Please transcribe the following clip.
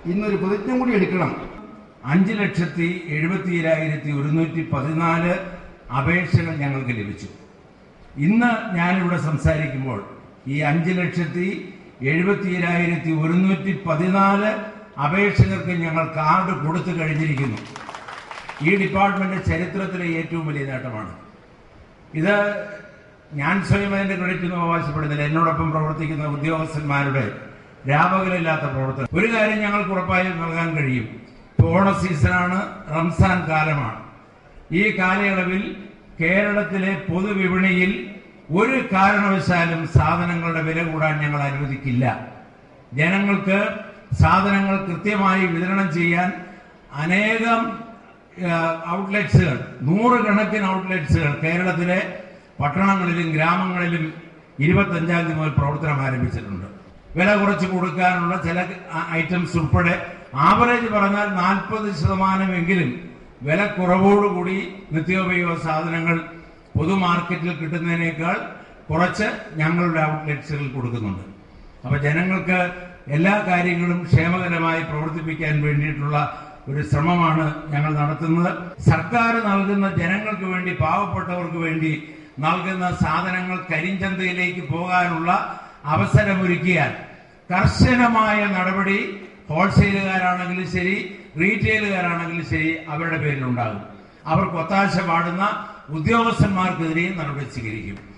ഇന്നൊരു പ്രതിജ്ഞ കൂടി എടുക്കണം അഞ്ച് ലക്ഷത്തി എഴുപത്തിയേഴായിരത്തി ഒരുന്നൂറ്റി പതിനാല് അപേക്ഷകൾ ഞങ്ങൾക്ക് ലഭിച്ചു ഇന്ന് ഞാനിവിടെ സംസാരിക്കുമ്പോൾ ഈ അഞ്ച് ലക്ഷത്തി എഴുപത്തിയേഴായിരത്തി ഒരുന്നൂറ്റി പതിനാല് അപേക്ഷകർക്ക് ഞങ്ങൾ കാർഡ് കൊടുത്തു കഴിഞ്ഞിരിക്കുന്നു ഈ ഡിപ്പാർട്ട്മെന്റ് ചരിത്രത്തിലെ ഏറ്റവും വലിയ നേട്ടമാണ് ഇത് ഞാൻ സ്വയം അതിന്റെ ക്രെഡിറ്റ് ഒന്നും അവകാശപ്പെടുന്നില്ല എന്നോടൊപ്പം പ്രവർത്തിക്കുന്ന ഉദ്യോഗസ്ഥന്മാരുടെ രാപകലില്ലാത്ത പ്രവർത്തനം ഒരു കാര്യം ഞങ്ങൾക്ക് ഉറപ്പായും നൽകാൻ കഴിയും ഇപ്പോൾ ഓണ സീസണാണ് റംസാൻ കാലമാണ് ഈ കാലയളവിൽ കേരളത്തിലെ പൊതുവിപണിയിൽ ഒരു കാരണവശാലും സാധനങ്ങളുടെ വില കൂടാൻ ഞങ്ങൾ അനുവദിക്കില്ല ജനങ്ങൾക്ക് സാധനങ്ങൾ കൃത്യമായി വിതരണം ചെയ്യാൻ അനേകം ഔട്ട്ലെറ്റ്സുകൾ നൂറുകണക്കിന് ഔട്ട്ലെറ്റ്സുകൾ കേരളത്തിലെ പട്ടണങ്ങളിലും ഗ്രാമങ്ങളിലും ഇരുപത്തഞ്ചാം തീയതി മുതൽ പ്രവർത്തനം ആരംഭിച്ചിട്ടുണ്ട് വില കുറച്ച് കൊടുക്കാനുള്ള ചില ഐറ്റംസ് ഉൾപ്പെടെ ആവറേജ് പറഞ്ഞാൽ നാൽപ്പത് ശതമാനമെങ്കിലും വില കുറവോടുകൂടി നിത്യോപയോഗ സാധനങ്ങൾ പൊതുമാർക്കറ്റിൽ കിട്ടുന്നതിനേക്കാൾ കുറച്ച് ഞങ്ങളുടെ ഔട്ട്ലെറ്റ്സുകൾ കൊടുക്കുന്നുണ്ട് അപ്പൊ ജനങ്ങൾക്ക് എല്ലാ കാര്യങ്ങളും ക്ഷേമകരമായി പ്രവർത്തിപ്പിക്കാൻ വേണ്ടിയിട്ടുള്ള ഒരു ശ്രമമാണ് ഞങ്ങൾ നടത്തുന്നത് സർക്കാർ നൽകുന്ന ജനങ്ങൾക്ക് വേണ്ടി പാവപ്പെട്ടവർക്ക് വേണ്ടി നൽകുന്ന സാധനങ്ങൾ കരിഞ്ചന്തയിലേക്ക് പോകാനുള്ള അവസരമൊരുക്കിയാൽ കർശനമായ നടപടി ഹോൾസെയിലുകാരാണെങ്കിലും ശരി റീറ്റെയിലുകാരാണെങ്കിലും ശരി അവരുടെ പേരിലുണ്ടാകും അവർക്ക് ഒത്താശ പാടുന്ന ഉദ്യോഗസ്ഥന്മാർക്കെതിരെയും നടപടി സ്വീകരിക്കും